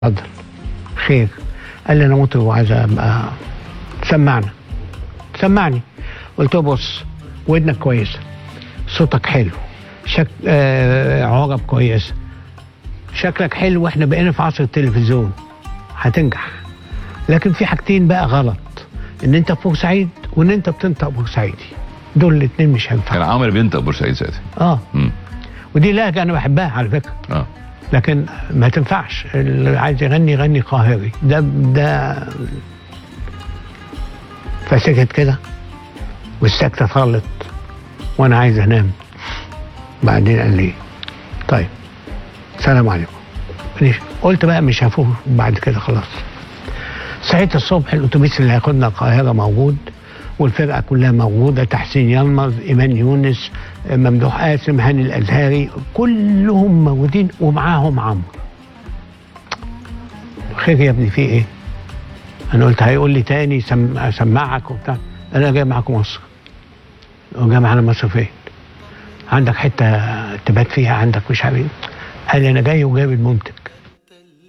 اتفضل خير قال لي انا مطرب وعايز ابقى سمعنا سمعني قلت له بص ودنك كويسه صوتك حلو شك... آه... عرب كويسه شكلك حلو واحنا بقينا في عصر التلفزيون هتنجح لكن في حاجتين بقى غلط ان انت في بورسعيد وان انت بتنطق بورسعيدي دول الاثنين مش كان هينفعوا عامر بينطق بورسعيد ساعتها اه مم. ودي لهجه انا بحبها على فكره اه لكن ما تنفعش اللي عايز يغني يغني قاهري ده ده فسكت كده والسكتة طالت وانا عايز انام بعدين قال لي طيب سلام عليكم ماشي. قلت بقى مش هفوق بعد كده خلاص صحيت الصبح الاتوبيس اللي هياخدنا القاهره موجود والفرقه كلها موجوده تحسين يلمظ ايمان يونس ممدوح قاسم هاني الازهري كلهم موجودين ومعاهم عمرو خير يا ابني في ايه؟ انا قلت هيقول لي تاني سم... اسمعك وبتاع انا جاي معاكم مصر جاي معانا مصر فين؟ عندك حته تبات فيها عندك مش عارف ايه قال لي انا جاي وجايب المنتج